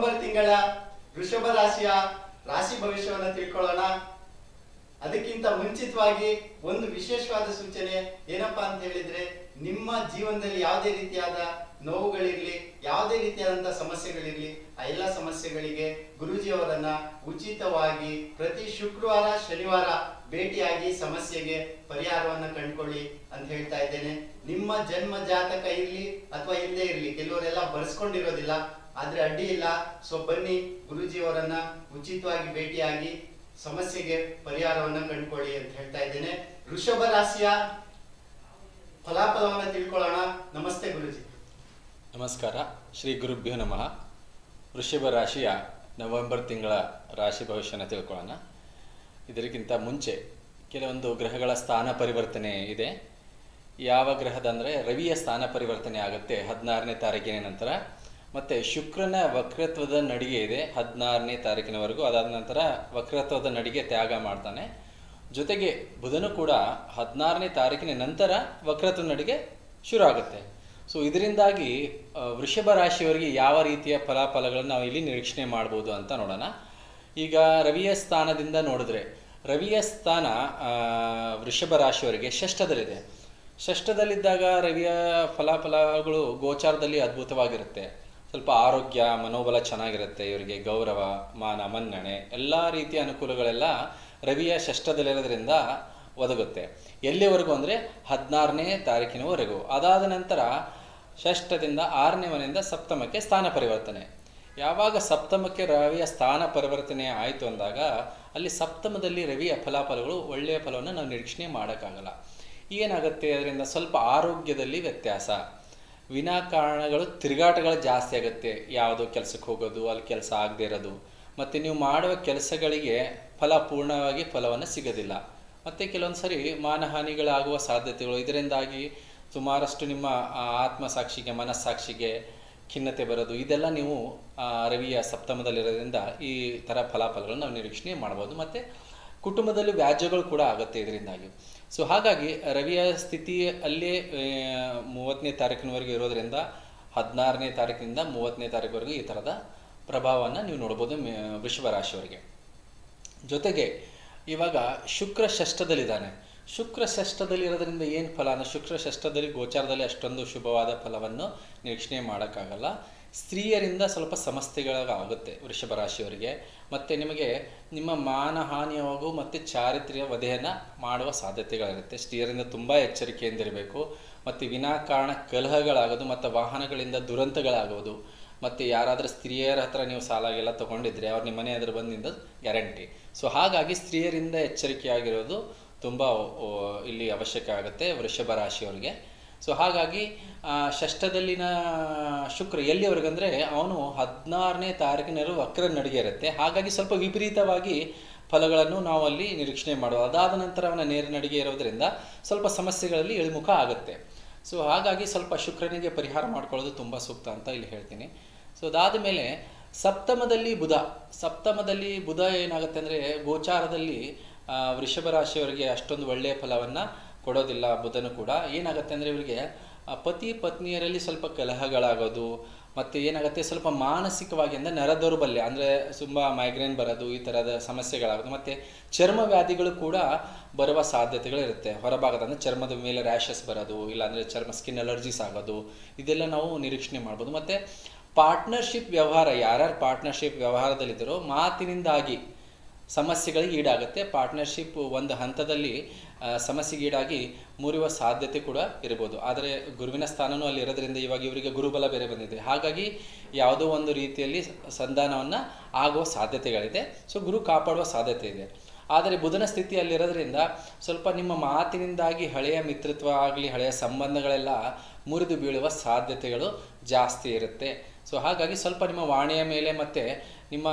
November ತಿಂಗಳ ವೃಷಭ ರಾಶಿಯ ರಾಶಿ ಭವಿಷ್ಯವನ್ನ ತಿಳ್ಕೊಳ್ಳೋಣ ಅದಕ್ಕಿಂತ ಮುಂಚಿತವಾಗಿ ಒಂದು ವಿಶೇಷವಾದ ಸೂಚನೆ ಏನಪ್ಪಾ ಅಂತ ಹೇಳಿದ್ರೆ ನಿಮ್ಮ ಜೀವನದಲ್ಲಿ ಯಾವುದೇ ರೀತಿಯಾದ ನೋವುಗಳಿರ್ಲಿ ಯಾವುದೇ ರೀತಿಯಾದಂತಹ ಸಮಸ್ಯೆಗಳಿರ್ಲಿ ಆ ಎಲ್ಲ ಸಮಸ್ಯೆಗಳಿಗೆ ಗುರೂಜಿಯವರನ್ನ ಉಚಿತವಾಗಿ ಪ್ರತಿ ಶುಕ್ರವಾರ ಶನಿವಾರ ಭೇಟಿಯಾಗಿ ಸಮಸ್ಯೆಗೆ ಪರಿಹಾರವನ್ನ ಕಂಡುಕೊಳ್ಳಿ ಅಂತ ಹೇಳ್ತಾ ಇದ್ದೇನೆ ನಿಮ್ಮ ಜನ್ಮ ಜಾತಕ ಇರ್ಲಿ ಅಥವಾ ಇಲ್ಲದೆ ಇರ್ಲಿ ಕೆಲವರೆಲ್ಲ ಬರ್ಸ್ಕೊಂಡಿರೋದಿಲ್ಲ ಆದ್ರೆ ಅಡ್ಡಿ ಇಲ್ಲ ಸೊ ಬನ್ನಿ ಗುರೂಜಿಯವರನ್ನ ಉಚಿತವಾಗಿ ಭೇಟಿಯಾಗಿ ಸಮಸ್ಯೆಗೆ ಪರಿಹಾರವನ್ನ ಕಂಡುಕೊಳ್ಳಿ ಅಂತ ಹೇಳ್ತಾ ಇದ್ದೇನೆ ವೃಷಭ ರಾಶಿಯ ಫಲಾಫಲವನ್ನ ತಿಳ್ಕೊಳ್ಳೋಣ ನಮಸ್ತೆ ಗುರುಜಿ ನಮಸ್ಕಾರ ಶ್ರೀ ಗುರುಭ್ಯೋ ನಮಃ ವೃಷಭ ರಾಶಿಯ ನವೆಂಬರ್ ತಿಂಗಳ ರಾಶಿ ಭವಿಷ್ಯನ ತಿಳ್ಕೊಳ್ಳೋಣ ಇದಕ್ಕಿಂತ ಮುಂಚೆ ಕೆಲವೊಂದು ಗ್ರಹಗಳ ಸ್ಥಾನ ಪರಿವರ್ತನೆ ಇದೆ ಯಾವ ಗ್ರಹದ ಅಂದರೆ ರವಿಯ ಸ್ಥಾನ ಪರಿವರ್ತನೆ ಆಗುತ್ತೆ ಹದಿನಾರನೇ ತಾರೀಕಿನ ನಂತರ ಮತ್ತು ಶುಕ್ರನ ವಕ್ರತ್ವದ ನಡಿಗೆ ಇದೆ ಹದಿನಾರನೇ ತಾರೀಕಿನವರೆಗೂ ಅದಾದ ನಂತರ ವಕ್ರತ್ವದ ನಡಿಗೆ ತ್ಯಾಗ ಮಾಡ್ತಾನೆ ಜೊತೆಗೆ ಬುಧನು ಕೂಡ ಹದಿನಾರನೇ ತಾರೀಕಿನ ನಂತರ ವಕ್ರತ್ವ ನಡಿಗೆ ಶುರು ಆಗುತ್ತೆ ಸೊ ಇದರಿಂದಾಗಿ ಆ, ವೃಷಭ ರಾಶಿಯವರಿಗೆ ಯಾವ ರೀತಿಯ ಫಲಾಫಲಗಳನ್ನು ನಾವು ಇಲ್ಲಿ ನಿರೀಕ್ಷಣೆ ಮಾಡ್ಬೋದು ಅಂತ ನೋಡೋಣ ಈಗ ರವಿಯ ಸ್ಥಾನದಿಂದ ನೋಡಿದ್ರೆ ರವಿಯ ಸ್ಥಾನ ಆ, ವೃಷಭ ರಾಶಿಯವರಿಗೆ ಷಷ್ಠದಲ್ಲಿದೆ ಷಷ್ಠದಲ್ಲಿದ್ದಾಗ ರವಿಯ ಫಲಾಫಲಗಳು ಗೋಚಾರದಲ್ಲಿ ಅದ್ಭುತವಾಗಿರುತ್ತೆ ಸ್ವಲ್ಪ ಆರೋಗ್ಯ ಮನೋಬಲ ಚೆನ್ನಾಗಿರುತ್ತೆ ಇವರಿಗೆ ಗೌರವ ಮಾನ ಮನ್ನಣೆ ಎಲ್ಲ ರೀತಿಯ ಅನುಕೂಲಗಳೆಲ್ಲ ರವಿಯ ಷಷ್ಠದಲ್ಲಿರೋದ್ರಿಂದ ಒದಗುತ್ತೆ ಎಲ್ಲಿವರೆಗೂ ಅಂದರೆ ಹದಿನಾರನೇ ತಾರೀಕಿನವರೆಗೂ ಅದಾದ ನಂತರ ಷಷ್ಠದಿಂದ ಆರನೇ ಮನೆಯಿಂದ ಸಪ್ತಮಕ್ಕೆ ಸ್ಥಾನ ಪರಿವರ್ತನೆ ಯಾವಾಗ ಸಪ್ತಮಕ್ಕೆ ರವಿಯ ಸ್ಥಾನ ಪರಿವರ್ತನೆ ಆಯಿತು ಅಂದಾಗ ಅಲ್ಲಿ ಸಪ್ತಮದಲ್ಲಿ ರವಿಯ ಫಲಾಫಲಗಳು ಒಳ್ಳೆಯ ಫಲವನ್ನು ನಾವು ನಿರೀಕ್ಷಣೆ ಮಾಡೋಕ್ಕಾಗಲ್ಲ ಏನಾಗುತ್ತೆ ಅದರಿಂದ ಸ್ವಲ್ಪ ಆರೋಗ್ಯದಲ್ಲಿ ವ್ಯತ್ಯಾಸ ವಿನಾಕಾರಣಗಳು ತಿರುಗಾಟಗಳು ಜಾಸ್ತಿ ಆಗುತ್ತೆ ಯಾವುದೋ ಕೆಲಸಕ್ಕೆ ಹೋಗೋದು ಅಲ್ಲಿ ಕೆಲಸ ಆಗದೆ ಇರೋದು ಮತ್ತು ನೀವು ಮಾಡುವ ಕೆಲಸಗಳಿಗೆ ಫಲ ಪೂರ್ಣವಾಗಿ ಫಲವನ್ನು ಸಿಗೋದಿಲ್ಲ ಮತ್ತು ಕೆಲವೊಂದು ಸರಿ ಮಾನಹಾನಿಗಳಾಗುವ ಸಾಧ್ಯತೆಗಳು ಇದರಿಂದಾಗಿ ಸುಮಾರಷ್ಟು ನಿಮ್ಮ ಆ, ಆತ್ಮಸಾಕ್ಷಿಗೆ ಮನಸ್ಸಾಕ್ಷಿಗೆ ಖಿನ್ನತೆ ಬರೋದು ಇದೆಲ್ಲ ನೀವು ಆ, ರವಿಯ ಸಪ್ತಮದಲ್ಲಿರೋದ್ರಿಂದ ಈ ಥರ ಫಲಾಫಲಗಳನ್ನು ನಾವು ನಿರೀಕ್ಷಣೆ ಮಾಡ್ಬೋದು ಮತ್ತು ಕುಟುಂಬದಲ್ಲಿ ವ್ಯಾಜ್ಯಗಳು ಕೂಡ ಆಗುತ್ತೆ ಇದರಿಂದಾಗಿ ಸೊ ಹಾಗಾಗಿ ರವಿಯ ಸ್ಥಿತಿ ಅಲ್ಲೇ ಆ, ಮೂವತ್ತನೇ ತಾರೀಕಿನವರೆಗೆ ಇರೋದ್ರಿಂದ ಹದಿನಾರನೇ ತಾರೀಕಿನಿಂದ ಮೂವತ್ತನೇ ತಾರೀಕುವರೆಗೂ ಈ ಥರದ ಪ್ರಭಾವವನ್ನು ನೀವು ನೋಡ್ಬೋದು ಮೇ- ವೃಷಭ ರಾಶಿಯವರಿಗೆ ಜೊತೆಗೆ ಇವಾಗ ಶುಕ್ರ ಷಷ್ಠದಲ್ಲಿದ್ದಾನೆ ಶುಕ್ರ ಷಷ್ಠದಲ್ಲಿ ಇರೋದ್ರಿಂದ ಏನು ಫಲ ಅಂದರೆ ಶುಕ್ರ ಷಷ್ಠದಲ್ಲಿ ಗೋಚಾರದಲ್ಲಿ ಅಷ್ಟೊಂದು ಶುಭವಾದ ಫಲವನ್ನು ನಿರೀಕ್ಷಣೆ ಮಾಡೋಕ್ಕಾಗಲ್ಲ ಸ್ತ್ರೀಯರಿಂದ ಸ್ವಲ್ಪ ಸಮಸ್ಯೆಗಳಾಗುತ್ತೆ ವೃಷಭ ರಾಶಿಯವರಿಗೆ ಮತ್ತು ನಿಮಗೆ ನಿಮ್ಮ ಮಾನಹಾನಿಯಾಗು ಮತ್ತು ಚಾರಿತ್ರ್ಯ ವಧೆಯನ್ನು ಮಾಡುವ ಸಾಧ್ಯತೆಗಳಿರುತ್ತೆ ಸ್ತ್ರೀಯರಿಂದ ತುಂಬ ಎಚ್ಚರಿಕೆಯಿಂದಿರಬೇಕು ಮತ್ತು ವಿನಾಕಾರಣ ಕಲಹಗಳಾಗೋದು ಮತ್ತು ವಾಹನಗಳಿಂದ ದುರಂತಗಳಾಗೋದು ಮತ್ತು ಯಾರಾದರೂ ಸ್ತ್ರೀಯರ ಹತ್ರ ನೀವು ಸಾಲಾಗೆಲ್ಲ ತೊಗೊಂಡಿದ್ರೆ ಅವ್ರು ನಿಮ್ಮ ಮನೆ ಎದುರು ಬಂದಿಂದ ಗ್ಯಾರಂಟಿ ಸೊ ಹಾಗಾಗಿ ಸ್ತ್ರೀಯರಿಂದ ಎಚ್ಚರಿಕೆಯಾಗಿರೋದು ತುಂಬ ಓ, ಇಲ್ಲಿ ಅವಶ್ಯಕ ಆಗುತ್ತೆ ವೃಷಭ ರಾಶಿಯವರಿಗೆ ಸೊ ಹಾಗಾಗಿ ಆ, ಷಷ್ಠದಲ್ಲಿನ ಶುಕ್ರ ಎಲ್ಲಿವರೆಗೆ ಅಂದರೆ ಅವನು ಹದಿನಾರನೇ ತಾರೀಕಿನವರು ವಕ್ರ ನಡಿಗೆ ಇರುತ್ತೆ ಹಾಗಾಗಿ ಸ್ವಲ್ಪ ವಿಪರೀತವಾಗಿ ಫಲಗಳನ್ನು ನಾವು ಅಲ್ಲಿ ನಿರೀಕ್ಷಣೆ ಮಾಡುವ ಅದಾದ ನಂತರ ಅವನ ನೇರ ನಡಿಗೆ ಇರೋದ್ರಿಂದ ಸ್ವಲ್ಪ ಸಮಸ್ಯೆಗಳಲ್ಲಿ ಇಳಿಮುಖ ಆಗುತ್ತೆ ಸೊ ಹಾಗಾಗಿ ಸ್ವಲ್ಪ ಶುಕ್ರನಿಗೆ ಪರಿಹಾರ ಮಾಡ್ಕೊಳ್ಳೋದು ತುಂಬ ಸೂಕ್ತ ಅಂತ ಇಲ್ಲಿ ಹೇಳ್ತೀನಿ ಸೊ ಅದಾದ ಮೇಲೆ ಸಪ್ತಮದಲ್ಲಿ ಬುಧ ಸಪ್ತಮದಲ್ಲಿ ಬುಧ ಏನಾಗುತ್ತೆ ಅಂದರೆ ಗೋಚಾರದಲ್ಲಿ ಆ, ವೃಷಭ ರಾಶಿಯವರಿಗೆ ಅಷ್ಟೊಂದು ಒಳ್ಳೆಯ ಫಲವನ್ನು ಕೊಡೋದಿಲ್ಲ ಬುಧನು ಕೂಡ ಏನಾಗುತ್ತೆ ಅಂದರೆ ಇವರಿಗೆ ಆ, ಪತಿ ಪತ್ನಿಯರಲ್ಲಿ ಸ್ವಲ್ಪ ಕಲಹಗಳಾಗೋದು ಮತ್ತು ಏನಾಗುತ್ತೆ ಸ್ವಲ್ಪ ಮಾನಸಿಕವಾಗಿ ಅಂದರೆ ನರ ದೌರ್ಬಲ್ಯ ಅಂದರೆ ತುಂಬ ಮೈಗ್ರೇನ್ ಬರೋದು ಈ ಥರದ ಸಮಸ್ಯೆಗಳಾಗೋದು ಮತ್ತು ಚರ್ಮ ವ್ಯಾಧಿಗಳು ಕೂಡ ಬರುವ ಸಾಧ್ಯತೆಗಳಿರುತ್ತೆ ಹೊರಭಾಗದ ಅಂದರೆ ಚರ್ಮದ ಮೇಲೆ ರ್ಯಾಷಸ್ ಬರೋದು ಇಲ್ಲಾಂದರೆ ಚರ್ಮ ಸ್ಕಿನ್ ಅಲರ್ಜೀಸ್ ಆಗೋದು ಇದೆಲ್ಲ ನಾವು ನಿರೀಕ್ಷಣೆ ಮಾಡ್ಬೋದು ಮತ್ತು ಪಾರ್ಟ್ನರ್ಶಿಪ್ ವ್ಯವಹಾರ ಯಾರ್ಯಾರು ಪಾರ್ಟ್ನರ್ಶಿಪ್ ವ್ಯವಹಾರದಲ್ಲಿದ್ದಾರೋ ಮಾತಿನಿಂದಾಗಿ ಸಮಸ್ಯೆಗಳಿಗೆ ಈಡಾಗುತ್ತೆ ಪಾರ್ಟ್ನರ್ಶಿಪ್ ಒಂದು ಹಂತದಲ್ಲಿ ಆ, ಸಮಸ್ಯೆಗೀಡಾಗಿ ಮುರಿಯುವ ಸಾಧ್ಯತೆ ಕೂಡ ಇರ್ಬೋದು ಆದರೆ ಗುರುವಿನ ಸ್ಥಾನನೂ ಅಲ್ಲಿ ಇರೋದ್ರಿಂದ ಇವಾಗ ಇವರಿಗೆ ಗುರುಬಲ ಬೇರೆ ಬಂದಿದೆ ಹಾಗಾಗಿ ಯಾವುದೋ ಒಂದು ರೀತಿಯಲ್ಲಿ ಸಂಧಾನವನ್ನು ಆಗುವ ಸಾಧ್ಯತೆಗಳಿದೆ ಸೊ ಗುರು ಕಾಪಾಡುವ ಸಾಧ್ಯತೆ ಇದೆ ಆದರೆ ಬುಧನ ಸ್ಥಿತಿ ಅಲ್ಲಿರೋದ್ರಿಂದ ಸ್ವಲ್ಪ ನಿಮ್ಮ ಮಾತಿನಿಂದಾಗಿ ಹಳೆಯ ಮಿತ್ರತ್ವ ಆಗಲಿ ಹಳೆಯ ಸಂಬಂಧಗಳೆಲ್ಲ ಮುರಿದು ಬೀಳುವ ಸಾಧ್ಯತೆಗಳು ಜಾಸ್ತಿ ಇರುತ್ತೆ ಸೊ ಹಾಗಾಗಿ ಸ್ವಲ್ಪ ನಿಮ್ಮ ವಾಣಿಯ ಮೇಲೆ ಮತ್ತು ನಿಮ್ಮ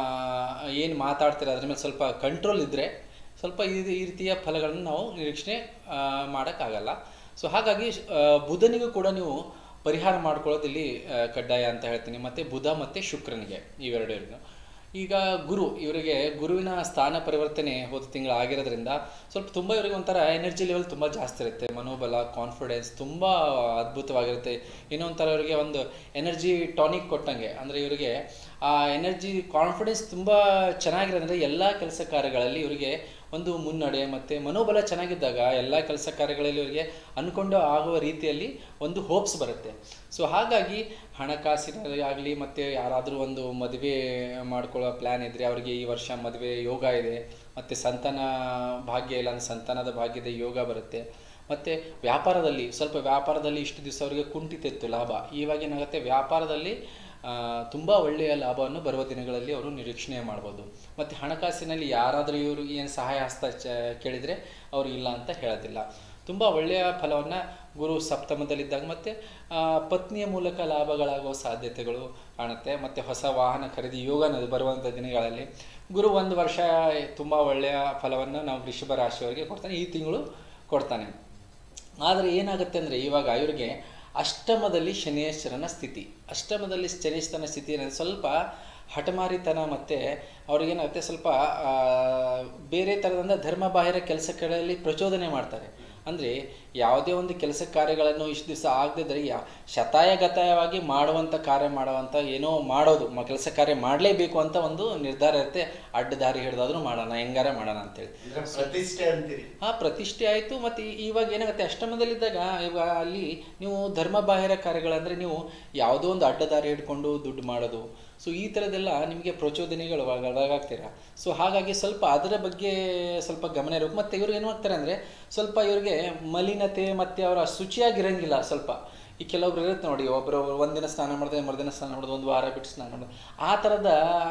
ಏನು ಮಾತಾಡ್ತೀರ ಅದ್ರ ಮೇಲೆ ಸ್ವಲ್ಪ ಕಂಟ್ರೋಲ್ ಇದ್ದರೆ ಸ್ವಲ್ಪ ಈ ಈ ರೀತಿಯ ಫಲಗಳನ್ನು ನಾವು ನಿರೀಕ್ಷಣೆ ಆ, ಮಾಡೋಕ್ಕಾಗಲ್ಲ ಸೊ ಹಾಗಾಗಿ ಆ, ಬುಧನಿಗೂ ಕೂಡ ನೀವು ಪರಿಹಾರ ಮಾಡ್ಕೊಳ್ಳೋದು ಇಲ್ಲಿ ಆ, ಕಡ್ಡಾಯ ಅಂತ ಹೇಳ್ತೀನಿ ಮತ್ತು ಬುಧ ಮತ್ತು ಶುಕ್ರನಿಗೆ ಇವೆರಡರಿಗೂ ಈಗ ಗುರು ಇವರಿಗೆ ಗುರುವಿನ ಸ್ಥಾನ ಪರಿವರ್ತನೆ ಹೋದ ತಿಂಗಳು ಆಗಿರೋದ್ರಿಂದ ಸ್ವಲ್ಪ ತುಂಬ ಇವರಿಗೆ ಒಂಥರ ಎನರ್ಜಿ ಲೆವೆಲ್ ತುಂಬ ಜಾಸ್ತಿ ಇರುತ್ತೆ ಮನೋಬಲ ಕಾನ್ಫಿಡೆನ್ಸ್ ತುಂಬ ಅದ್ಭುತವಾಗಿರುತ್ತೆ ಏನೋ ಒಂಥರ ಇವರಿಗೆ ಒಂದು ಎನರ್ಜಿ ಟಾನಿಕ್ ಕೊಟ್ಟಂಗೆ ಅಂದರೆ ಇವರಿಗೆ ಆ ಎನರ್ಜಿ ಕಾನ್ಫಿಡೆನ್ಸ್ ತುಂಬ ಚೆನ್ನಾಗಿರೋದ್ರಿಂದ ಎಲ್ಲ ಕೆಲಸ ಕಾರ್ಯಗಳಲ್ಲಿ ಇವರಿಗೆ ಒಂದು ಮುನ್ನಡೆ ಮತ್ತು ಮನೋಬಲ ಚೆನ್ನಾಗಿದ್ದಾಗ ಎಲ್ಲ ಕೆಲಸ ಕಾರ್ಯಗಳಲ್ಲಿ ಇವರಿಗೆ ಅಂದ್ಕೊಂಡು ಆಗುವ ರೀತಿಯಲ್ಲಿ ಒಂದು ಹೋಪ್ಸ್ ಬರುತ್ತೆ ಸೊ ಹಾಗಾಗಿ ಹಣಕಾಸಿನಲ್ಲಿ ಆಗಲಿ ಮತ್ತು ಯಾರಾದರೂ ಒಂದು ಮದುವೆ ಮಾಡ್ಕೊಳ್ಳೋ ಪ್ಲ್ಯಾನ್ ಇದ್ದರೆ ಅವರಿಗೆ ಈ ವರ್ಷ ಮದುವೆ ಯೋಗ ಇದೆ ಮತ್ತು ಸಂತಾನ ಭಾಗ್ಯ ಇಲ್ಲ ಅಂದರೆ ಸಂತಾನದ ಭಾಗ್ಯದ ಯೋಗ ಬರುತ್ತೆ ಮತ್ತು ವ್ಯಾಪಾರದಲ್ಲಿ ಸ್ವಲ್ಪ ವ್ಯಾಪಾರದಲ್ಲಿ ಇಷ್ಟು ದಿವಸ ಅವರಿಗೆ ಕುಂಠಿತಿತ್ತು ಲಾಭ ಇವಾಗ ಏನಾಗುತ್ತೆ ವ್ಯಾಪಾರದಲ್ಲಿ ತುಂಬ ಒಳ್ಳೆಯ ಲಾಭವನ್ನು ಬರುವ ದಿನಗಳಲ್ಲಿ ಅವರು ನಿರೀಕ್ಷಣೆ ಮಾಡ್ಬೋದು ಮತ್ತು ಹಣಕಾಸಿನಲ್ಲಿ ಯಾರಾದರೂ ಇವರು ಏನು ಸಹಾಯ ಹಸ್ತ ಚ ಕೇಳಿದರೆ ಅವರು ಇಲ್ಲ ಅಂತ ಹೇಳೋದಿಲ್ಲ ತುಂಬ ಒಳ್ಳೆಯ ಫಲವನ್ನು ಗುರು ಸಪ್ತಮದಲ್ಲಿದ್ದಾಗ ಮತ್ತು ಪತ್ನಿಯ ಮೂಲಕ ಲಾಭಗಳಾಗುವ ಸಾಧ್ಯತೆಗಳು ಕಾಣುತ್ತೆ ಮತ್ತು ಹೊಸ ವಾಹನ ಖರೀದಿ ಯೋಗ ಅನ್ನೋದು ಬರುವಂಥ ದಿನಗಳಲ್ಲಿ ಗುರು ಒಂದು ವರ್ಷ ತುಂಬ ಒಳ್ಳೆಯ ಫಲವನ್ನು ನಾವು ವೃಷಭ ರಾಶಿಯವರಿಗೆ ಕೊಡ್ತಾನೆ ಈ ತಿಂಗಳು ಕೊಡ್ತಾನೆ ಆದರೆ ಏನಾಗುತ್ತೆ ಅಂದರೆ ಇವಾಗ ಇವರಿಗೆ ಅಷ್ಟಮದಲ್ಲಿ ಶನೇಶ್ವರನ ಸ್ಥಿತಿ ಅಷ್ಟಮದಲ್ಲಿ ಶನೇಶ್ವರನ ಸ್ಥಿತಿ ಏನಂದ್ರೆ ಸ್ವಲ್ಪ ಹಠಮಾರಿತನ ಮತ್ತು ಅವ್ರಿಗೇನಾಗುತ್ತೆ ಸ್ವಲ್ಪ ಆ, ಬೇರೆ ಥರದಿಂದ ಧರ್ಮ ಬಾಹಿರ ಕೆಲಸಗಳಲ್ಲಿ ಪ್ರಚೋದನೆ ಮಾಡ್ತಾರೆ ಅಂದರೆ ಯಾವುದೇ ಒಂದು ಕೆಲಸ ಕಾರ್ಯಗಳನ್ನು ಇಷ್ಟು ದಿವಸ ಆಗದಿದ್ದರೆ ಯಾ ಶತಾಯಗತಾಯವಾಗಿ ಮಾಡುವಂಥ ಕಾರ್ಯ ಮಾಡುವಂಥ ಏನೋ ಮಾಡೋದು ಮ ಕೆಲಸ ಕಾರ್ಯ ಮಾಡಲೇಬೇಕು ಅಂತ ಒಂದು ನಿರ್ಧಾರ ಇರುತ್ತೆ ಅಡ್ಡ ದಾರಿ ಹಿಡಿದಾದ್ರೂ ಮಾಡೋಣ ಹೆಂಗಾರ ಮಾಡೋಣ ಅಂತೇಳಿ ಅಂದ್ರೆ ಪ್ರತಿಷ್ಠೆ ಅಂತೀರಿ ಆ ಪ್ರತಿಷ್ಠೆ ಆಯಿತು ಮತ್ತು ಇವಾಗ ಏನಾಗುತ್ತೆ ಅಷ್ಟಮದಲ್ಲಿದ್ದಾಗ ಇವಾಗ ಅಲ್ಲಿ ನೀವು ಧರ್ಮ ಬಾಹಿರ ಕಾರ್ಯಗಳಂದರೆ ನೀವು ಯಾವುದೋ ಒಂದು ಅಡ್ಡದಾರಿ ಹಿಡ್ಕೊಂಡು ದುಡ್ಡು ಮಾಡೋದು ಸೊ ಈ ಥರದ್ದೆಲ್ಲ ನಿಮಗೆ ಪ್ರಚೋದನೆಗಳು ಒಳಗ- ಒಳಗಾಗ್ತೀರಾ ಸೊ ಹಾಗಾಗಿ ಸ್ವಲ್ಪ ಅದರ ಬಗ್ಗೆ ಸ್ವಲ್ಪ ಗಮನ ಇರಬೇಕು ಮತ್ತು ಇವ್ರು ಏನು ಮಾಡ್ತಾರೆ ಅಂದರೆ ಸ್ವಲ್ಪ ಇವ್ರಿಗೆ ಮಲಿನತೆ ಮತ್ತು ಅವರ ಶುಚಿಯಾಗಿರಂಗಿಲ್ಲ ಸ್ವಲ್ಪ ಈ ಕೆಲವೊಬ್ರು ಇರುತ್ತೆ ನೋಡಿ ಒಬ್ಬರು ಒಂದಿನ ಸ್ನಾನ ಮಾಡಿದ್ರೆ ಮರುದಿನ ಸ್ನಾನ ಮಾಡೋದು ಒಂದು ವಾರ ಬಿಟ್ಟು ಸ್ನಾನ ಮಾಡೋದು ಆ ಥರದ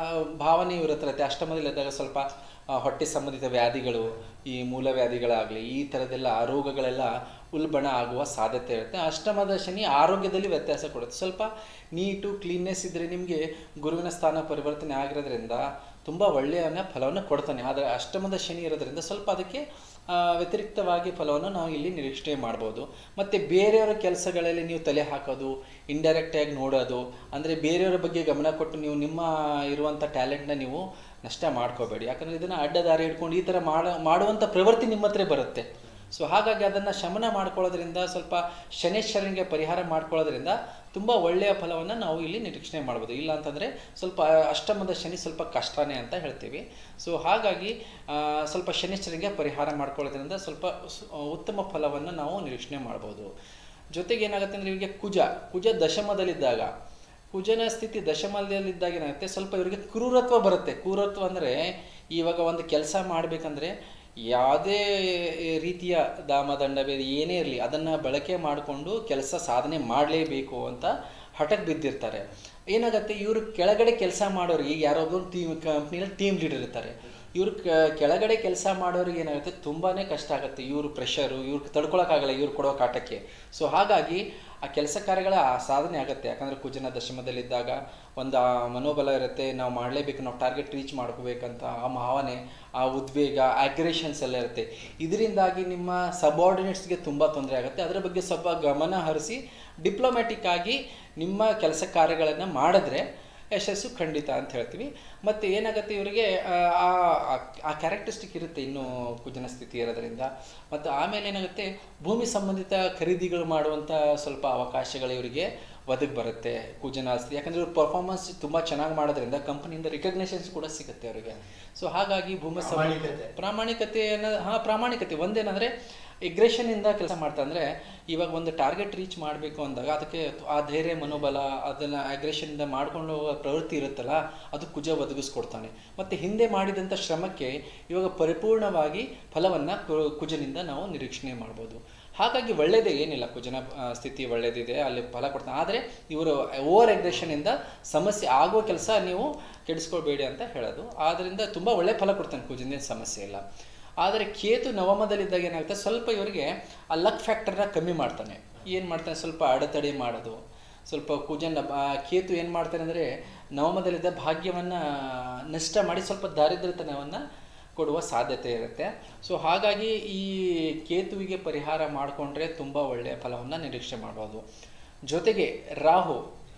ಭಾವನೆ ಇವ್ರ ಹತ್ರ ಇರುತ್ತೆ ಅಷ್ಟಮದಲ್ಲಿದ್ದಾಗ ಸ್ವಲ್ಪ ಆ, ಹೊಟ್ಟೆ ಸಂಬಂಧಿತ ವ್ಯಾಧಿಗಳು ಈ ಮೂಲ ವ್ಯಾಧಿಗಳಾಗಲಿ ಈ ಥರದ್ದೆಲ್ಲ ರೋಗಗಳೆಲ್ಲ ಉಲ್ಬಣ ಆಗುವ ಸಾಧ್ಯತೆ ಇರುತ್ತೆ ಅಷ್ಟಮದ ಶನಿ ಆರೋಗ್ಯದಲ್ಲಿ ವ್ಯತ್ಯಾಸ ಕೊಡುತ್ತೆ ಸ್ವಲ್ಪ ನೀಟು ಕ್ಲೀನ್ನೆಸ್ ಇದ್ದರೆ ನಿಮಗೆ ಗುರುವಿನ ಸ್ಥಾನ ಪರಿವರ್ತನೆ ಆಗಿರೋದ್ರಿಂದ ತುಂಬ ಒಳ್ಳೆಯ ಫಲವನ್ನು ಕೊಡ್ತಾನೆ ಆದರೆ ಅಷ್ಟಮದ ಶನಿ ಇರೋದ್ರಿಂದ ಸ್ವಲ್ಪ ಅದಕ್ಕೆ ಆ, ವ್ಯತಿರಿಕ್ತವಾಗಿ ಫಲವನ್ನು ನಾವು ಇಲ್ಲಿ ನಿರೀಕ್ಷಣೆ ಮಾಡ್ಬೋದು ಮತ್ತು ಬೇರೆಯವರ ಕೆಲಸಗಳಲ್ಲಿ ನೀವು ತಲೆ ಹಾಕೋದು ಇಂಡೈರೆಕ್ಟಾಗಿ ನೋಡೋದು ಅಂದರೆ ಬೇರೆಯವರ ಬಗ್ಗೆ ಗಮನ ಕೊಟ್ಟು ನೀವು ನಿಮ್ಮ ಇರುವಂಥ ಟ್ಯಾಲೆಂಟ್ನ ನೀವು ನಷ್ಟ ಮಾಡ್ಕೋಬೇಡಿ ಯಾಕಂದರೆ ಇದನ್ನು ಅಡ್ಡದಾರಿ ಹಿಡ್ಕೊಂಡು ಈ ಥರ ಮಾಡ ಮಾಡುವಂಥ ಪ್ರವೃತ್ತಿ ನಿಮ್ಮ ಹತ್ರ ಬರುತ್ತೆ ಸೊ ಹಾಗಾಗಿ ಅದನ್ನು ಶಮನ ಮಾಡ್ಕೊಳ್ಳೋದ್ರಿಂದ ಸ್ವಲ್ಪ ಶನೇಶ್ವರನಿಗೆ ಪರಿಹಾರ ಮಾಡ್ಕೊಳ್ಳೋದ್ರಿಂದ ತುಂಬ ಒಳ್ಳೆಯ ಫಲವನ್ನು ನಾವು ಇಲ್ಲಿ ನಿರೀಕ್ಷಣೆ ಮಾಡ್ಬೋದು ಇಲ್ಲ ಅಂತಂದರೆ ಸ್ವಲ್ಪ ಅಷ್ಟಮದ ಶನಿ ಸ್ವಲ್ಪ ಕಷ್ಟನೇ ಅಂತ ಹೇಳ್ತೀವಿ ಸೊ ಹಾಗಾಗಿ ಆ, ಸ್ವಲ್ಪ ಶನೇಶ್ವರನಿಗೆ ಪರಿಹಾರ ಮಾಡ್ಕೊಳ್ಳೋದ್ರಿಂದ ಸ್ವಲ್ಪ ಸು- ಉತ್ತಮ ಫಲವನ್ನು ನಾವು ನಿರೀಕ್ಷಣೆ ಮಾಡ್ಬೋದು ಜೊತೆಗೆ ಏನಾಗುತ್ತೆ ಅಂದರೆ ಇವರಿಗೆ ಕುಜ ಕುಜ ದಶಮದಲ್ಲಿದ್ದಾಗ ಕುಜನ ಸ್ಥಿತಿ ದಶಮದಲ್ಲಿದ್ದಾಗ ಏನಾಗುತ್ತೆ ಸ್ವಲ್ಪ ಇವರಿಗೆ ಕ್ರೂರತ್ವ ಬರುತ್ತೆ ಕ್ರೂರತ್ವ ಅಂದರೆ ಇವಾಗ ಒಂದು ಕೆಲಸ ಮಾಡಬೇಕಂದ್ರೆ ಯಾವುದೇ ರೀತಿಯ ದಾಮದಂಡ ಬೇರೆ ಏನೇ ಇರಲಿ ಅದನ್ನು ಬಳಕೆ ಮಾಡಿಕೊಂಡು ಕೆಲಸ ಸಾಧನೆ ಮಾಡಲೇಬೇಕು ಅಂತ ಹಠಕ್ಕೆ ಬಿದ್ದಿರ್ತಾರೆ ಏನಾಗುತ್ತೆ ಇವರು ಕೆಳಗಡೆ ಕೆಲಸ ಮಾಡೋರು ಈಗ ಯಾರೋ ಒಬ್ಬರು ಟೀಮ್ ಕಂಪ್ನಿಯಲ್ಲಿ ಟೀಮ್ ಲೀಡರ್ ಇರ್ತಾರೆ ಇವ್ರು ಕ- ಕೆಳಗಡೆ ಕೆಲಸ ಮಾಡೋರಿಗೆ ಏನಾಗುತ್ತೆ ತುಂಬಾ ಕಷ್ಟ ಆಗುತ್ತೆ ಇವ್ರ ಪ್ರೆಷರು ಇವ್ರು ತಡ್ಕೊಳಕ್ಕಾಗಲ್ಲ ಇವ್ರು ಕೊಡೋ ಕಾಟಕ್ಕೆ ಸೊ ಹಾಗಾಗಿ ಆ ಕೆಲಸ ಕಾರ್ಯಗಳ ಆ ಸಾಧನೆ ಆಗುತ್ತೆ ಯಾಕಂದರೆ ಕುಜನ ದಶಮದಲ್ಲಿದ್ದಾಗ ಒಂದು ಆ ಮನೋಬಲ ಇರುತ್ತೆ ನಾವು ಮಾಡಲೇಬೇಕು ನಾವು ಟಾರ್ಗೆಟ್ ರೀಚ್ ಮಾಡ್ಕೋಬೇಕಂತ ಆ ಭಾವನೆ ಆ ಉದ್ವೇಗ ಅಗ್ರೆಷನ್ಸ್ ಎಲ್ಲ ಇರುತ್ತೆ ಇದರಿಂದಾಗಿ ನಿಮ್ಮ ಸಬಾರ್ಡಿನೇಟ್ಸ್ಗೆ ತುಂಬ ತೊಂದರೆ ಆಗುತ್ತೆ ಅದರ ಬಗ್ಗೆ ಸ್ವಲ್ಪ ಗಮನ ಹರಿಸಿ ಡಿಪ್ಲೊಮ್ಯಾಟಿಕ್ ಆಗಿ ನಿಮ್ಮ ಕೆಲಸ ಕಾರ್ಯಗಳನ್ನು ಮಾಡಿದ್ರೆ ಯಶಸ್ಸು ಖಂಡಿತ ಅಂತ ಹೇಳ್ತೀವಿ ಮತ್ತು ಏನಾಗುತ್ತೆ ಇವರಿಗೆ ಆ, ಆ ಆ ಕ್ಯಾರೆಕ್ಟರಿಸ್ಟಿಕ್ ಇರುತ್ತೆ ಇನ್ನು ಕುಜನ ಸ್ಥಿತಿ ಇರೋದ್ರಿಂದ ಮತ್ತು ಆಮೇಲೆ ಏನಾಗುತ್ತೆ ಭೂಮಿ ಸಂಬಂಧಿತ ಖರೀದಿಗಳು ಮಾಡುವಂಥ ಸ್ವಲ್ಪ ಅವಕಾಶಗಳು ಇವರಿಗೆ ಒದಗಿ ಬರುತ್ತೆ ಕುಜನ ಸ್ಥಿತಿ ಯಾಕಂದರೆ ಇವ್ರ ಪರ್ಫಾರ್ಮೆನ್ಸ್ ತುಂಬ ಚೆನ್ನಾಗಿ ಮಾಡೋದ್ರಿಂದ ಕಂಪನಿಯಿಂದ ರಿಕಗ್ನೇಷನ್ಸ್ ಕೂಡ ಸಿಗುತ್ತೆ ಅವರಿಗೆ ಸೊ ಹಾಗಾಗಿ ಭೂಮಿ ಸಂಬಂಧಿತ ಪ್ರಾಮಾಣಿಕತೆ. ಪ್ರಾಮಾಣಿಕತೆ ಅನ್ನೋ ಹಾಂ ಪ್ರಾಮಾಣಿಕತೆ ಒಂದೇನಂದರೆ ಎಗ್ರೆಷನಿಂದ ಕೆಲಸ ಮಾಡ್ತಾ ಅಂದರೆ ಇವಾಗ ಒಂದು ಟಾರ್ಗೆಟ್ ರೀಚ್ ಮಾಡಬೇಕು ಅಂದಾಗ ಅದಕ್ಕೆ ಆ ಧೈರ್ಯ ಮನೋಬಲ ಅದನ್ನು ಅಗ್ರೆಷನಿಂದ ಮಾಡ್ಕೊಂಡು ಹೋಗೋ ಪ್ರವೃತ್ತಿ ಇರುತ್ತಲ್ಲ ಅದು ಕುಜ ಒದಗಿಸ್ಕೊಡ್ತಾನೆ ಮತ್ತು ಹಿಂದೆ ಮಾಡಿದಂಥ ಶ್ರಮಕ್ಕೆ ಇವಾಗ ಪರಿಪೂರ್ಣವಾಗಿ ಫಲವನ್ನು ಕುಜನಿಂದ ನಾವು ನಿರೀಕ್ಷಣೆ ಮಾಡ್ಬೋದು ಹಾಗಾಗಿ ಒಳ್ಳೆಯದೇ ಏನಿಲ್ಲ ಕುಜನ ಆ, ಸ್ಥಿತಿ ಒಳ್ಳೆಯದಿದೆ ಅಲ್ಲಿ ಫಲ ಕೊಡ್ತಾನೆ ಆದರೆ ಇವರು ಓವರ್ ಅಗ್ರೆಷನಿಂದ ಸಮಸ್ಯೆ ಆಗುವ ಕೆಲಸ ನೀವು ಕೆಡಿಸ್ಕೊಳ್ಬೇಡಿ ಅಂತ ಹೇಳೋದು ಆದ್ದರಿಂದ ತುಂಬ ಒಳ್ಳೆ ಫಲ ಕೊಡ್ತಾನೆ ಕುಜನ ಸಮಸ್ಯೆ ಇಲ್ಲ ಆದರೆ ಕೇತು ನವಮದಲ್ಲಿದ್ದಾಗ ಏನಾಗುತ್ತೆ ಸ್ವಲ್ಪ ಇವರಿಗೆ ಆ ಲಕ್ ಫ್ಯಾಕ್ಟರ್ನ ಕಮ್ಮಿ ಮಾಡ್ತಾನೆ ಏನು ಮಾಡ್ತಾನೆ ಸ್ವಲ್ಪ ಅಡೆತಡೆ ಮಾಡೋದು ಸ್ವಲ್ಪ ಕುಜನ ಆ, ಕೇತು ಏನು ಮಾಡ್ತಾನೆ ಅಂದರೆ ನವಮದಲ್ಲಿದ್ದ ಭಾಗ್ಯವನ್ನು ನಷ್ಟ ಮಾಡಿ ಸ್ವಲ್ಪ ದಾರಿದ್ರ್ಯತನವನ್ನು ಕೊಡುವ ಸಾಧ್ಯತೆ ಇರುತ್ತೆ ಸೊ ಹಾಗಾಗಿ ಈ ಕೇತುವಿಗೆ ಪರಿಹಾರ ಮಾಡಿಕೊಂಡ್ರೆ ತುಂಬ ಒಳ್ಳೆಯ ಫಲವನ್ನು ನಿರೀಕ್ಷೆ ಮಾಡ್ಬೋದು ಜೊತೆಗೆ ರಾಹು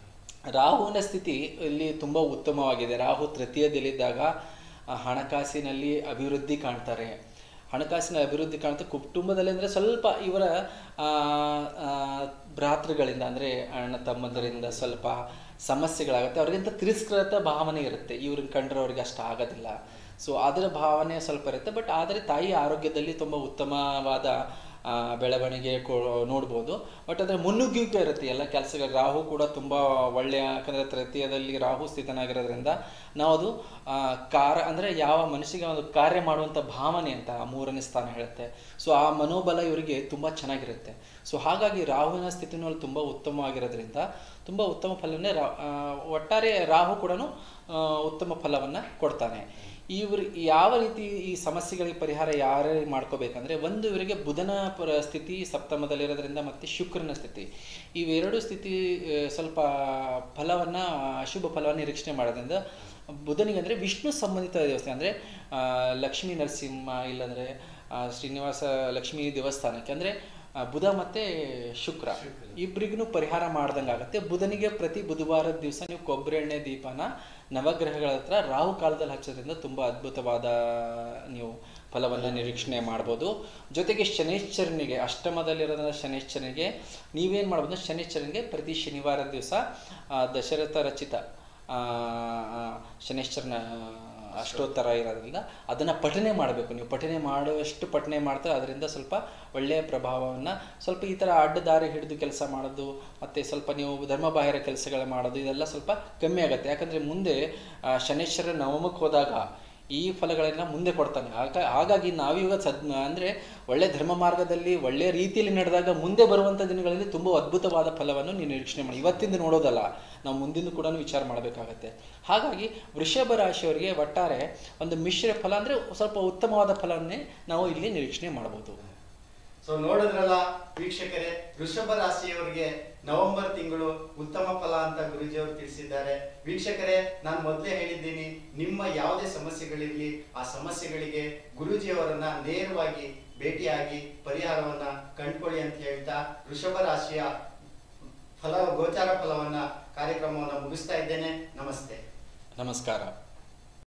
ರಾಹುವಿನ ಸ್ಥಿತಿ ಇಲ್ಲಿ ತುಂಬ ಉತ್ತಮವಾಗಿದೆ ರಾಹು ತೃತೀಯದಲ್ಲಿದ್ದಾಗ ಆ, ಹಣಕಾಸಿನಲ್ಲಿ ಅಭಿವೃದ್ಧಿ ಕಾಣ್ತಾರೆ ಹಣಕಾಸಿನ ಅಭಿವೃದ್ಧಿ ಕಾಣ್ತಾ ಕುಟುಂಬದಲ್ಲಿ ಅಂದರೆ ಸ್ವಲ್ಪ ಇವರ ಆ, ಆ, ಭ್ರಾತೃಗಳಿಂದ ಅಂದರೆ ಅಣ್ಣ ತಮ್ಮಂದರಿಂದ ಸ್ವಲ್ಪ ಸಮಸ್ಯೆಗಳಾಗುತ್ತೆ ಅವ್ರಿಗಿಂತ ತಿರಸ್ಕೃತ ಭಾವನೆ ಇರುತ್ತೆ ಇವ್ರನ್ನ ಕಂಡ್ರೆ ಅವ್ರಿಗೆ ಅಷ್ಟು ಆಗೋದಿಲ್ಲ ಸೊ ಅದರ ಭಾವನೆ ಸ್ವಲ್ಪ ಇರುತ್ತೆ ಬಟ್ ಆದರೆ ತಾಯಿ ಆರೋಗ್ಯದಲ್ಲಿ ತುಂಬ ಉತ್ತಮವಾದ ಆ, ಬೆಳವಣಿಗೆ ಕೊ ನೋಡ್ಬೋದು ಬಟ್ ಅದರ ಮುನ್ನುಗ್ಗುವಿಕೆ ಇರುತ್ತೆ ಎಲ್ಲ ಕೆಲಸಗಳು ರಾಹು ಕೂಡ ತುಂಬ ಒಳ್ಳೆಯ ಯಾಕಂದರೆ ತೃತೀಯದಲ್ಲಿ ರಾಹು ಸ್ಥಿತನಾಗಿರೋದ್ರಿಂದ ನಾವು ಅದು ಆ, ಕಾರ ಅಂದರೆ ಯಾವ ಮನುಷ್ಯಗೆ ಒಂದು ಕಾರ್ಯ ಮಾಡುವಂಥ ಭಾವನೆ ಅಂತ ಆ ಮೂರನೇ ಸ್ಥಾನ ಹೇಳುತ್ತೆ ಸೊ ಆ ಮನೋಬಲ ಇವರಿಗೆ ತುಂಬ ಚೆನ್ನಾಗಿರುತ್ತೆ ಸೊ ಹಾಗಾಗಿ ರಾಹುವಿನ ಸ್ಥಿತಿನಲ್ಲಿ ತುಂಬ ಉತ್ತಮವಾಗಿರೋದ್ರಿಂದ ತುಂಬ ಉತ್ತಮ ಫಲವನ್ನೇ ರಾ ಆ, ಒಟ್ಟಾರೆ ರಾಹು ಕೂಡ ಉತ್ತಮ ಫಲವನ್ನು ಕೊಡ್ತಾನೆ ಇವ್ರು ಯಾವ ರೀತಿ ಈ ಸಮಸ್ಯೆಗಳಿಗೆ ಪರಿಹಾರ ಯಾರೇ ಮಾಡ್ಕೋಬೇಕಂದ್ರೆ ಒಂದು ಇವರಿಗೆ ಬುಧನ ಪರ ಸ್ಥಿತಿ ಸಪ್ತಮದಲ್ಲಿರೋದ್ರಿಂದ ಮತ್ತು ಶುಕ್ರನ ಸ್ಥಿತಿ ಇವೆರಡು ಸ್ಥಿತಿ ಆ, ಸ್ವಲ್ಪ ಫಲವನ್ನು ಅಶುಭ ಫಲವನ್ನು ನಿರೀಕ್ಷಣೆ ಮಾಡೋದ್ರಿಂದ ಬುಧನಿಗೆ ಅಂದರೆ ವಿಷ್ಣು ಸಂಬಂಧಿತ ದೇವಸ್ಥಾನ ಅಂದರೆ ಲಕ್ಷ್ಮೀ ನರಸಿಂಹ ಇಲ್ಲಾಂದರೆ ಆ, ಶ್ರೀನಿವಾಸ ಲಕ್ಷ್ಮೀ ದೇವಸ್ಥಾನಕ್ಕೆ ಅಂದರೆ ಬುಧ ಮತ್ತು ಶುಕ್ರ ಇಬ್ಬರಿಗೂ ಪರಿಹಾರ ಮಾಡ್ದಂಗೆ ಆಗುತ್ತೆ ಬುಧನಿಗೆ ಪ್ರತಿ ಬುಧವಾರದ ದಿವಸ ನೀವು ಕೊಬ್ಬರಿ ಎಣ್ಣೆ ದೀಪನ ನವಗ್ರಹಗಳ ಹತ್ರ ರಾಹು ಕಾಲದಲ್ಲಿ ಹಚ್ಚೋದ್ರಿಂದ ತುಂಬ ಅದ್ಭುತವಾದ ನೀವು ಫಲವನ್ನು ನಿರೀಕ್ಷಣೆ ಮಾಡ್ಬೋದು ಜೊತೆಗೆ ಶನೇಶ್ವರನಿಗೆ ಅಷ್ಟಮದಲ್ಲಿರೋದ್ರಿಂದ ಶನೇಶ್ವರನಿಗೆ ನೀವೇನು ಮಾಡ್ಬೋದು ಶನೇಶ್ವರನಿಗೆ ಪ್ರತಿ ಶನಿವಾರದ ದಿವಸ ದಶರಥ ರಚಿತ ಆ, ಆ, ಶನೇಶ್ವರನ ಅಷ್ಟೋತ್ತರ ಇರೋದ್ರಿಂದ ಅದನ್ನು ಪಠನೆ ಮಾಡಬೇಕು ನೀವು ಪಠನೆ ಮಾಡುವಷ್ಟು ಪಠನೆ ಮಾಡ್ತಾರೆ ಅದರಿಂದ ಸ್ವಲ್ಪ ಒಳ್ಳೆಯ ಪ್ರಭಾವವನ್ನು ಸ್ವಲ್ಪ ಈ ಥರ ಅಡ್ಡ ದಾರಿ ಹಿಡಿದು ಕೆಲಸ ಮಾಡೋದು ಮತ್ತು ಸ್ವಲ್ಪ ನೀವು ಧರ್ಮಬಾಹಿರ ಕೆಲಸಗಳು ಮಾಡೋದು ಇದೆಲ್ಲ ಸ್ವಲ್ಪ ಕಮ್ಮಿ ಆಗುತ್ತೆ ಯಾಕಂದರೆ ಮುಂದೆ ಆ, ಶನೇಶ್ವರ ನವಮಕ್ಕೆ ಹೋದಾಗ ಈ ಫಲಗಳನ್ನ ಮುಂದೆ ಕೊಡ್ತಾನೆ ಆಗ ಹಾಗಾಗಿ ನಾವೀಗ ಸದ್ ಅಂದರೆ ಒಳ್ಳೆ ಧರ್ಮ ಮಾರ್ಗದಲ್ಲಿ ಒಳ್ಳೆಯ ರೀತಿಯಲ್ಲಿ ನಡೆದಾಗ ಮುಂದೆ ಬರುವಂಥ ದಿನಗಳಲ್ಲಿ ತುಂಬ ಅದ್ಭುತವಾದ ಫಲವನ್ನು ನೀವು ನಿರೀಕ್ಷಣೆ ಮಾಡಿ ಇವತ್ತಿಂದ ನೋಡೋದಲ್ಲ ನಾವು ಮುಂದಿನ ಕೂಡ ವಿಚಾರ ಮಾಡಬೇಕಾಗತ್ತೆ ಹಾಗಾಗಿ ವೃಷಭ ರಾಶಿಯವರಿಗೆ ಒಟ್ಟಾರೆ ಒಂದು ಮಿಶ್ರ ಫಲ ಅಂದರೆ ಸ್ವಲ್ಪ ಉತ್ತಮವಾದ ಫಲವನ್ನೇ ನಾವು ಇಲ್ಲಿ ನಿರೀಕ್ಷಣೆ ಮಾಡ್ಬೋದು ಸೊ ನೋಡಿದ್ರಲ್ಲ ವೀಕ್ಷಕರೇ ವೃಷಭ ರಾಶಿಯವರಿಗೆ ನವೆಂಬರ್ ತಿಂಗಳು ಉತ್ತಮ ಫಲ ಅಂತ ಗುರುಜಿಯವರು ತಿಳಿಸಿದ್ದಾರೆ ವೀಕ್ಷಕರೇ ನಾನು ಮೊದಲೇ ಹೇಳಿದ್ದೀನಿ ನಿಮ್ಮ ಯಾವುದೇ ಸಮಸ್ಯೆಗಳಿರ್ಲಿ ಆ ಸಮಸ್ಯೆಗಳಿಗೆ ಗುರುಜಿಯವರನ್ನ ನೇರವಾಗಿ ಭೇಟಿಯಾಗಿ ಪರಿಹಾರವನ್ನ ಕಂಡ್ಕೊಳ್ಳಿ ಅಂತ ಹೇಳ್ತಾ ವೃಷಭ ರಾಶಿಯ ಫಲ ಗೋಚಾರ ಫಲವನ್ನ ಕಾರ್ಯಕ್ರಮವನ್ನು ಮುಗಿಸ್ತಾ ಇದ್ದೇನೆ ನಮಸ್ತೆ ನಮಸ್ಕಾರ